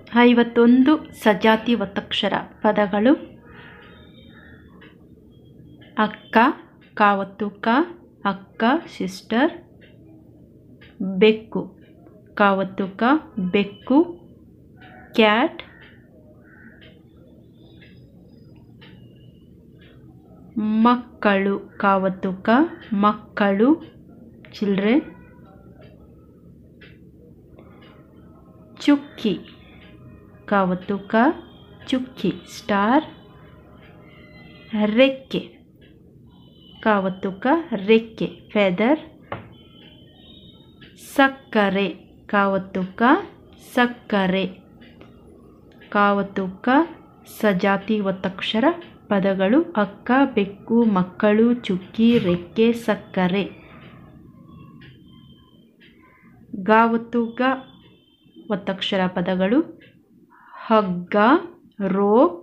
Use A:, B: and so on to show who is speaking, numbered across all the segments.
A: ಐವತ್ತೊಂದು ಸಜಾತಿ ಒತ್ತಕ್ಷರ ಪದಗಳು ಅಕ್ಕ ಕಾವತ್ತು ಕ ಅಕ್ಕ ಸಿಸ್ಟರ್ ಬೆಕ್ಕು ಕಾವತ್ತು ಕ ಬೆಕ್ಕು ಕ್ಯಾಟ್ ಮಕ್ಕಳು ಕಾವತ್ತು ಕ ಮಕ್ಕಳು ಚಿಲ್ಡ್ರನ್ ಚುಕ್ಕಿ ಕಾವತ್ತು ಕ ಚುಕ್ಕಿ ಸ್ಟಾರ್ ರೆಕ್ಕೆ ಕಾವತ್ತು ಕ ರೆಕ್ಕೆ ಫೆದರ್ ಸಕ್ಕರೆ ಕಾವತ್ತು ಕ ಸಕ್ಕರೆ ಕಾವತ್ತು ಕ ಸಜಾತಿ ಒತ್ತಕ್ಷರ ಪದಗಳು ಅಕ್ಕ ಬೆಕ್ಕು ಮಕ್ಕಳು ಚುಕ್ಕಿ ರೆಕ್ಕೆ ಸಕ್ಕರೆ ಗಾವತ್ತು ಗ ಒತ್ತಕ್ಷರ ಪದಗಳು ಹಗ್ಗ ರೋಪ್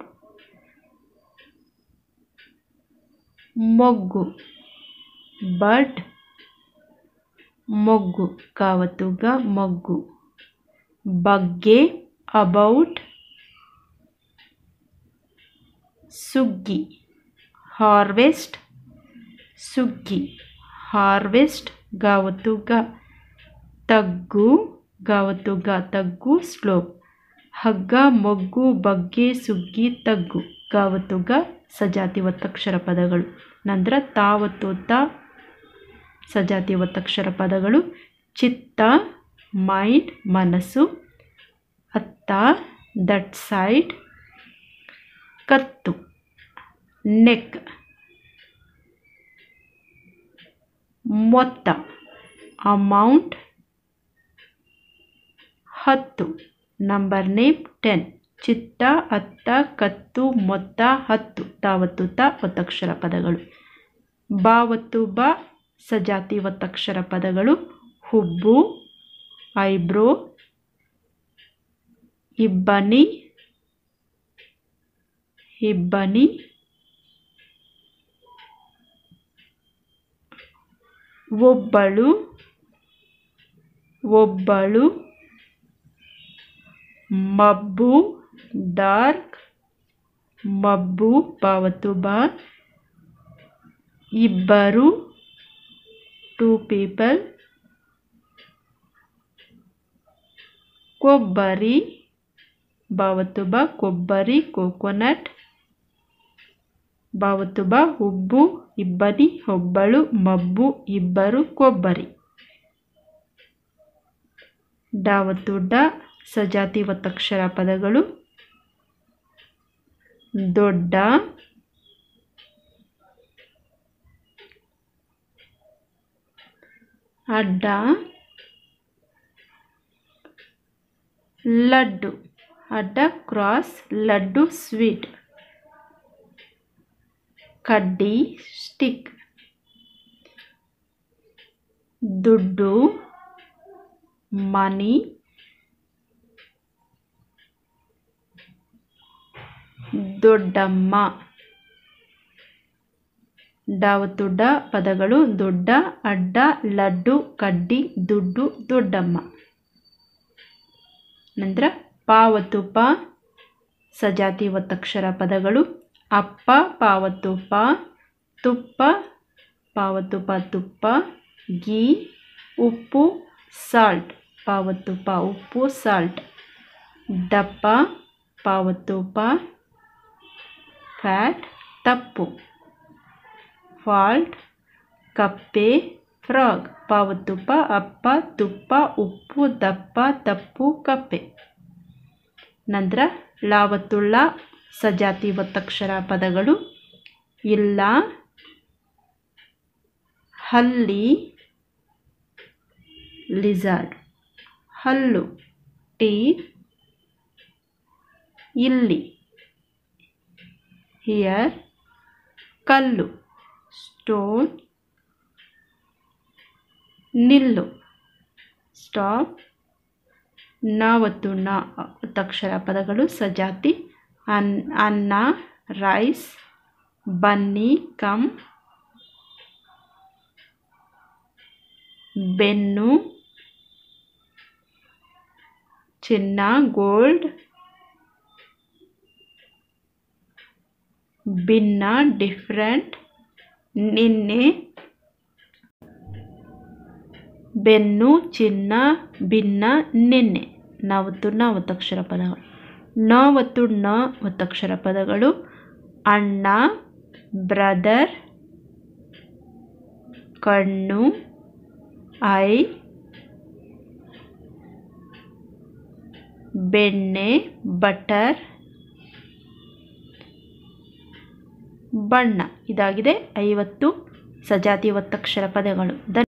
A: ಮೊಗ್ಗು ಬಡ್ ಮೊಗ್ಗು ಕಾವತ್ತು ಗ ಮೊಗ್ಗು ಬಗ್ಗೆ ಅಬೌಟ್ ಸುಗ್ಗಿ ಹಾರ್ವೆಸ್ಟ್ ಸುಗ್ಗಿ ಹಾರ್ವೆಸ್ಟ್ ಗಾವತ್ತು ಗ ತಗ್ಗು ಗಾವತ್ತು ಗ ತಗ್ಗು ಸ್ಲೋಪ್ ಹಗ್ಗ ಮೊಗ್ಗು ಬಗ್ಗೆ ಸುಗ್ಗಿ ತಗ್ಗು ಗಾವತ್ತು ಗ ಸಜಾತಿ ಒತ್ತಕ್ಷರ ಪದಗಳು ನಂತರ ತಾವತ್ತು ತ ಸಜಾತಿ ಒತ್ತಕ್ಷರ ಪದಗಳು ಚಿತ್ತ ಮೈಂಡ್ ಮನಸ್ಸು ಅತ್ತ ದಟ್ ಸೈಡ್ ಕತ್ತು ನೆಕ್ ಮೊತ್ತ ಅಮೌಂಟ್ ಹತ್ತು ನಂಬರ್ ನೇಮ್ ಟೆನ್ ಚಿತ್ತ ಅತ್ತ ಕತ್ತು ಮೊತ್ತ ಹತ್ತು ತಾವತ್ತು ತ ಒತ್ತಕ್ಷರ ಪದಗಳು ಬಾವತ್ತು ಬ ಸಜಾತಿ ಒತ್ತಕ್ಷರ ಪದಗಳು ಹುಬ್ಬು ಐಬ್ರೋ ಇಬ್ಬನಿ ಇಬ್ಬನಿ ಒಬ್ಬಳು ಒಬ್ಬಳು ಮಬ್ಬು ಡಾರ್ಕ್ ಮಬ್ಬು ಪಾವತ್ತು ಬಾ ಇಬ್ಬರು ಟೂ ಪೀಪಲ್ ಕೊಬ್ಬರಿ ಬಾವತ್ತು ಬಾ ಕೊಬ್ಬರಿ ಕೋಕೋನಟ್ ಬಾವತ್ತು ಬಾ ಹುಬ್ಬು ಇಬ್ಬನಿ ಒಬ್ಬಳು ಮಬ್ಬು ಇಬ್ಬರು ಕೊಬ್ಬರಿ ಡಾವತ್ತು ಡ ಸಜಾತಿ ಒತ್ತಕ್ಷರ ಪದಗಳು ದೊಡ್ಡ ಅಡ್ಡ ಲಡ್ಡು ಅಡ್ಡ ಕ್ರಾಸ್ ಲಡ್ಡು ಸ್ವೀಟ್ ಕಡ್ಡಿ ಸ್ಟಿಕ್ ದುಡ್ಡು ಮನಿ ದೊಡ್ಡಮ್ಮ ಡಾವತ್ತುಡ್ಡ ಪದಗಳು ದೊಡ್ಡ ಅಡ್ಡ ಲಡ್ಡು ಕಡ್ಡಿ ದುಡ್ಡು ದೊಡ್ಡಮ್ಮ ನಂತರ ಪಾವತ್ತು ಪ ಸಜಾತಿ ಒತ್ತಕ್ಷರ ಪದಗಳು ಅಪ್ಪ ಪಾವತ್ತು ಪ ತುಪ್ಪ ಪಾವತ್ತು ಪ ತುಪ್ಪ ಗೀ ಉಪ್ಪು ಸಾಲ್ಟ್ ಪಾವತ್ತು ಪ ಉಪ್ಪು ಸಾಲ್ಟ್ ದಪ್ಪ ಪಾವತ್ತು ಪ ಫ್ಯಾಟ್ ತಪ್ಪು ಫಾಲ್ಟ್ ಕಪ್ಪೆ ಫ್ರಾಗ್ ಪಾವತ್ತುಪ್ಪ ಅಪ್ಪ ತುಪ್ಪ ಉಪ್ಪು ದಪ್ಪ ತಪ್ಪು ಕಪ್ಪೆ ನಂತರ ಲಾವತ್ತುಳ್ಳ ಸಜಾತಿ ಒತ್ತಕ್ಷರ ಪದಗಳು ಇಲ್ಲ ಹಲ್ಲಿ ಲಿಜಾರ್ಡ್ ಹಲ್ಲು ಟೀ ಇಲ್ಲಿ ಹಿಯರ್ ಕಲ್ಲು ಸ್ಟೋನ್ ನಿಲ್ಲು ಸ್ಟಾಪ್ ನಾವತ್ತು ನ ಒತ್ತಕ್ಷರ ಪದಗಳು ಸಜಾತಿ ಅನ್ ಅನ್ನ ರೈಸ್ ಬನ್ನಿ ಕಮ್ ಬೆನ್ನು ಚಿನ್ನ ಗೋಲ್ಡ್ ಭಿನ್ನ ಡಿಫ್ರೆಂಟ್ ನಿನ್ನೆ ಬೆನ್ನು ಚಿನ್ನ ಭಿನ್ನ ನಿನ್ನೆ ನಾವತ್ತು ನ ಒತ್ತಕ್ಷರ ಪದಗಳು ನ ಒತ್ತು ನ ಒತ್ತಕ್ಷರ ಪದಗಳು ಅಣ್ಣ ಬ್ರದರ್ ಕಣ್ಣು ಐ ಬೆಣ್ಣೆ ಬಟರ್ ಬಣ್ಣ ಇದಾಗಿದೆ ಐವತ್ತು ಸಜಾತಿ ಒತ್ತಕ್ಷರ ಪದಗಳು